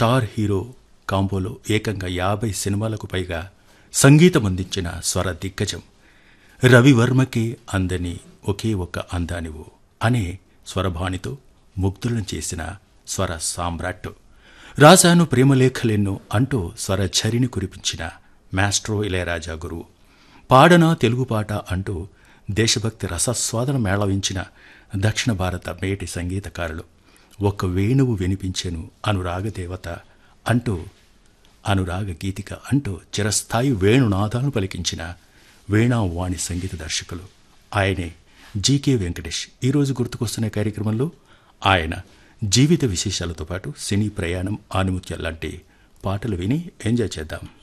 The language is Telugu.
స్టార్ హీరో కాంబోలో ఏకంగా యాభై సినిమాలకు పైగా సంగీతం అందించిన స్వర దిగ్గజం రవివర్మకే అందని ఒకే ఒక్క అందానివు అనే స్వరభాణితో ముగ్ధులను చేసిన స్వర సామ్రాట్ రాశాను ప్రేమలేఖలెన్నో అంటూ స్వర ఝరిని కురిపించిన మాస్ట్రో ఇళయరాజా గురువు పాడన తెలుగు పాట అంటూ దేశభక్తి రసస్వాదన మేళవించిన దక్షిణ భారత మేటి సంగీతకారులు ఒక వేణువు వినిపించెను అనురాగ దేవత అంటూ అనురాగ గీతిక అంటూ చిరస్థాయి వేణునాదాలను పలికించిన వీణావాణి సంగీత దర్శకులు ఆయనే జీకే వెంకటేష్ ఈరోజు గుర్తుకొస్తున్న కార్యక్రమంలో ఆయన జీవిత విశేషాలతో పాటు సినీ ప్రయాణం ఆనిముత్యాలు లాంటి పాటలు విని ఎంజాయ్ చేద్దాం